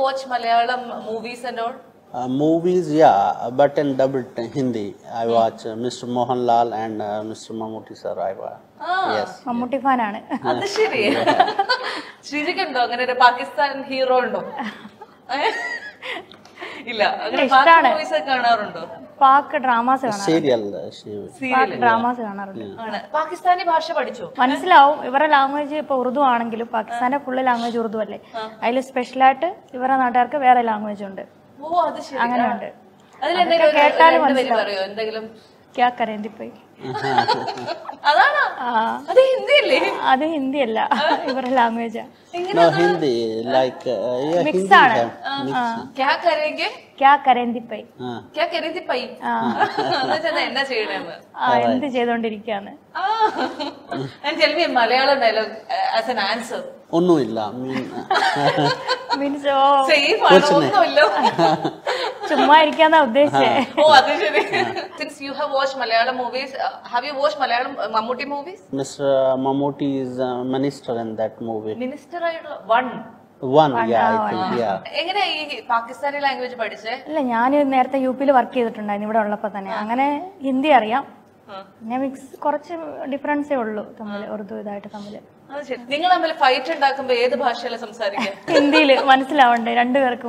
watch Malayalam movies and all? Uh, movies, yeah, but in dubbed Hindi. I watch uh, Mr. Mohanlal and uh, Mr. Mammootty sir. I watch. Yes. Mammootty ഫാനാണ് അത് ശരി ശ്രീജയ്ക്കുണ്ടോ അങ്ങനെ ഒരു Pakistan hero ഉണ്ടോ ഏ? ഇല്ല അങ്ങനെ ഇഷ്ടാണ്. മൂവീസ് ഒക്കെ കാണാറുണ്ടോ പാക്ക് ഡ്രാമാസ് കാണാറുണ്ട് Serial. Uh, she, Pak dramas കാണാറുണ്ട് ആണ് പാകിസ്ഥാനി ഭാഷ പഠിച്ചോ മനസ്സിലാവും ഇവരുടെ ലാംഗ്വേജ് ഇപ്പൊ ഉറുദു ആണെങ്കിലും പാകിസ്ഥാന്റെ ഫുള്ള് ലാംഗ്വേജ് ഉറുദു അല്ലേ അതിൽ സ്പെഷ്യലായിട്ട് ഇവരുടെ നാട്ടുകാർക്ക് വേറെ ലാംഗ്വേജ് ഉണ്ട് ഓ അത് ശരി അങ്ങനെയുണ്ട് അതിലെന്തെങ്കിലും ഒരു കേട്ടാലും രണ്ട് വരി പറയോ എന്തെങ്കിലും ക്യാ കരേന്തി പോയി അതാണോ ആ അത് ഹിന്ദിയല്ലേ അത് ഹിന്ദി അല്ല ഇവരുടെ ലാംഗ്വേജാ no, Hindi. Like, uh, yeah, Mix Hindi. ആണ്. have mix. ക്യാ കരേങ്കെ ക്യാ കരേന്തി പോയി Uh, ക്യാ കരേന്തി പൈ എന്നുവെച്ചാ എന്നാ ചെയ്യണേന്ന് ആ എന്ത് ചെയ്തോണ്ടിരിക്കാന്ന് tell me Malayalam dialogue as an answer ഒന്നുമില്ല മീൻ മീൻസ് ഓ സേഫ് ആണ് ഒന്നുമില്ല ചുമ്മാ ഇരിക്കാന്നാ ഉദ്ദേശിച്ചേ ഓ അത് ശരി since you have watch Malayalam movies have you watch Malayalam Mammootty movies Mr. Mammootty is a minister in that movie. Minister ആയിട്ടുള്ള one One, yeah, I think, yeah. എങ്ങനെയാ ഈ പാകിസ്ഥാനി ലാംഗ്വേജ് പഠിച്ചേ അല്ല ഞാൻ നേരത്തെ യു പിയിൽ വർക്ക് ചെയ്തിട്ടുണ്ടായിരുന്നു ഇവിടെ ഉള്ളപ്പോ തന്നെ അങ്ങനെ ഹിന്ദി അറിയാം പിന്നെ മിക്സ് കുറച്ച് ഡിഫറൻസേ ഉള്ളൂ തമ്മിൽ ഉറുദു ഇതായിട്ട് തമ്മിൽ അത് ശരി നിങ്ങൾ തമ്മിൽ ഫൈറ്റ് ഉണ്ടാക്കുമ്പോ ഏത് ഭാഷയിലാണ് സംസാരിക്കുക ഹിന്ദിയിൽ മനസ്സിലാവണ്ടേ രണ്ടുപേർക്കും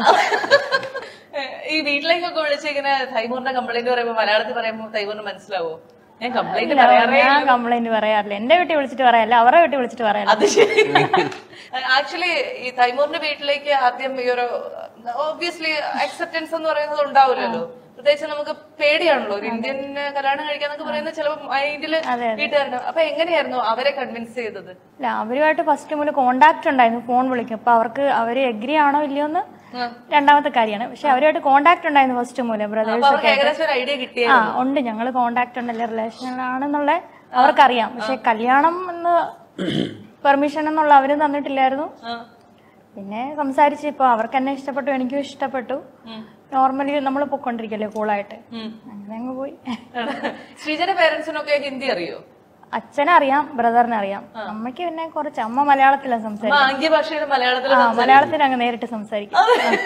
ഈ വീട്ടിലേക്കൊക്കെ വിളിച്ച് ഇങ്ങനെ തൈമൂറിന്റെ കംപ്ലൈന്റ് പറയുമ്പോ മലയാളത്തിൽ പറയുമ്പോ തൈമൂറിന് മനസ്സിലാവോ ഞാൻ കംപ്ലൈന്റ് ഇല്ല, പറയാറേ ഞാൻ കംപ്ലൈന്റ് പറയാറില്ല എന്റെ വീട്ടിൽ വിളിച്ചിട്ട് പറയാല്ല അവരുടെ വീട്ടിൽ വിളിച്ചിട്ട് പറയാല്ല അത് ശരി ആക്ച്വലി ഈ തൈമൂറിന്റെ വീട്ടിലേക്ക് ആദ്യം ഈ ഒരു ഓബിയസ്ലി അക്സെപ്റ്റൻസ് എന്ന് പറയുന്നത് ഉണ്ടാവില്ലല്ലോ പ്രത്യേകിച്ച് നമുക്ക് പേടിയാണല്ലോ ഒരു ഇന്ത്യൻ കല്യാണം കഴിക്കാന്നൊക്കെ പറയുന്നത് ചിലപ്പോൾ മൈൻഡില് വീട്ടുകാരുടെ അപ്പൊ എങ്ങനെയായിരുന്നു അവരെ കൺവിൻസ് ചെയ്തത് ഇല്ല അവരുമായിട്ട് ഫസ്റ്റ് മുതൽ കോണ്ടാക്ട് ഉണ്ടായിരുന്നു ഫോൺ വിളിക്കും അപ്പൊ അവർക്ക് അവര് എഗ്രി ആണോ ഇല്ലയോ എന്ന് രണ്ടാമത്തെ കാര്യമാണ് പക്ഷെ അവരുമായിട്ട് കോണ്ടാക്ട് ഉണ്ടായിരുന്നു ഫസ്റ്റ് മുതൽ അപ്പൊ ബ്രദേഴ്സ് അവർക്ക് ഏകദേശം ഒരു ഐഡിയ കിട്ടിയ ആ ഉണ്ട് ഞങ്ങൾ കോണ്ടാക്ട് ഉണ്ടല്ലേ റിലേഷനിലാണെന്നുള്ള അവർക്കറിയാം പക്ഷെ കല്യാണം എന്ന് പെർമിഷൻ എന്നുള്ള അവരും തന്നിട്ടില്ലായിരുന്നു പിന്നെ സംസാരിച്ച് ഇപ്പൊ അവർക്ക് എന്നെ ഇഷ്ടപ്പെട്ടു എനിക്കും ഇഷ്ടപ്പെട്ടു നോർമലി നമ്മൾ പൊക്കൊണ്ടിരിക്കല്ലേ കൂളായിട്ട് അങ്ങനെ അങ്ങ് പോയി ശ്രീജന്റെ പേരൻസിനൊക്കെ ഹിന്ദി അറിയോ അച്ഛനറിയാം ബ്രദറിനെ അറിയാം അമ്മയ്ക്ക് പിന്നെ കുറച്ച് അമ്മ മലയാളത്തിലാണ് അമ്മ സംസാരിക്കും ആംഗ്യ ഭാഷയിൽ മലയാളത്തിൽ ആ മലയാളത്തിൽ അങ്ങ് നേരിട്ട് സംസാരിക്കും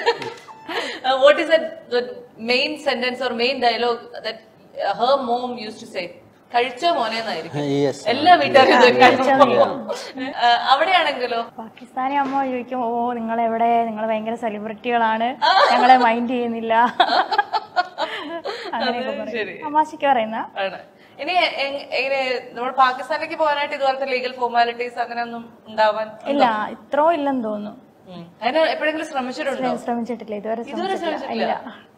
what is the main sentence or main dialogue that her mom use to say കഴിച്ചോ മോനെ എന്നായിരിക്കും Yes. എല്ലാ വീട്ടുകാരും ഇത് കഴിച്ചോ ആ, അവിടെയാണെങ്കിലോ പാകിസ്ഥാനി അമ്മ ചോദിക്കും ഓ നിങ്ങൾ എവിടെ നിങ്ങൾ ഭയങ്കര സെലിബ്രിറ്റികളാണ് ഞങ്ങളെ മൈൻഡ് ചെയ്യുന്നില്ല അങ്ങനെയൊക്കെ ശരി. പറയും തമാശക്ക് പറയുന്ന ആണ് ഇനി എങ്- എങ്ങനെ നമ്മൾ പാകിസ്ഥാനിലേക്ക് പോകാനായിട്ട് ഇതുപോലത്തെ ലീഗൽ ഫോർമാലിറ്റീസ് അങ്ങനെ ഒന്നും ഉണ്ടാവാൻ ഇല്ല ഇത്രോ ഇല്ലെന്ന് തോന്നുന്നു ഉം. അതിന് എപ്പോഴെങ്കിലും ശ്രമിച്ചിട്ടുണ്ടോ ശ്രമിച്ചിട്ടില്ല ഇതുവരെ ഇതുവരെ ശ്രമിച്ചിട്ടില്ല ശ്രമിച്ചിട്ടില്ല ഇല്ല